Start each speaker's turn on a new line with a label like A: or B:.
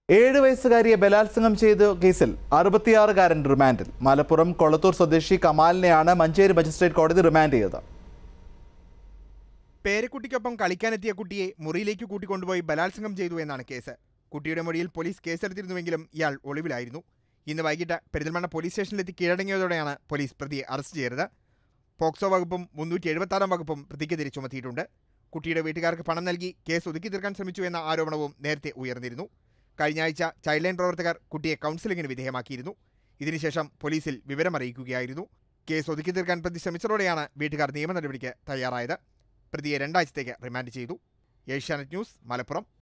A: ഏഴ് വയസ്സുകാരിയെ ബലാത്സംഗം ചെയ്ത കേസിൽ അറുപത്തിയാറുകാരൻ റിമാൻഡിൽ മലപ്പുറം കൊളത്തൂർ സ്വദേശി കമാലിനെയാണ് മഞ്ചേരി മജിസ്ട്രേറ്റ് കോടതി റിമാൻഡ് ചെയ്തത്
B: പേരക്കുട്ടിക്കൊപ്പം കളിക്കാനെത്തിയ കുട്ടിയെ മുറിയിലേക്ക് കൂട്ടിക്കൊണ്ടുപോയി ബലാത്സംഗം ചെയ്തു എന്നാണ് കേസ് കുട്ടിയുടെ മൊഴിയിൽ പോലീസ് കേസെടുത്തിരുന്നുവെങ്കിലും ഇയാൾ ഒളിവിലായിരുന്നു ഇന്ന് വൈകിട്ട് പെരിന്തൽമണ്ണ പോലീസ് സ്റ്റേഷനിലെത്തി കീഴടങ്ങിയതോടെയാണ് പോലീസ് പ്രതിയെ അറസ്റ്റ് ചെയ്തത് പോക്സോ വകുപ്പും മുന്നൂറ്റി എഴുപത്താറാം വകുപ്പും പ്രതിക്കെതിരെ ചുമത്തിയിട്ടുണ്ട് കുട്ടിയുടെ വീട്ടുകാർക്ക് പണം നൽകി കേസ് ഒതുക്കി തീർക്കാൻ ശ്രമിച്ചു എന്ന ആരോപണവും നേരത്തെ ഉയർന്നിരുന്നു കഴിഞ്ഞ ആഴ്ച ചൈൽഡ് ലൈൻ പ്രവർത്തകർ കുട്ടിയെ കൗൺസിലിംഗിന് വിധേയമാക്കിയിരുന്നു ഇതിനുശേഷം പോലീസിൽ വിവരമറിയിക്കുകയായിരുന്നു കേസ് ഒതുക്കി തീർക്കാൻ പ്രതി ശ്രമിച്ചതോടെയാണ് വീട്ടുകാർ നിയമ നടപടിക്ക് തയ്യാറായത് പ്രതിയെ രണ്ടാഴ്ചത്തേക്ക് റിമാൻഡ് ചെയ്തു ഏഷ്യാനെറ്റ് ന്യൂസ് മലപ്പുറം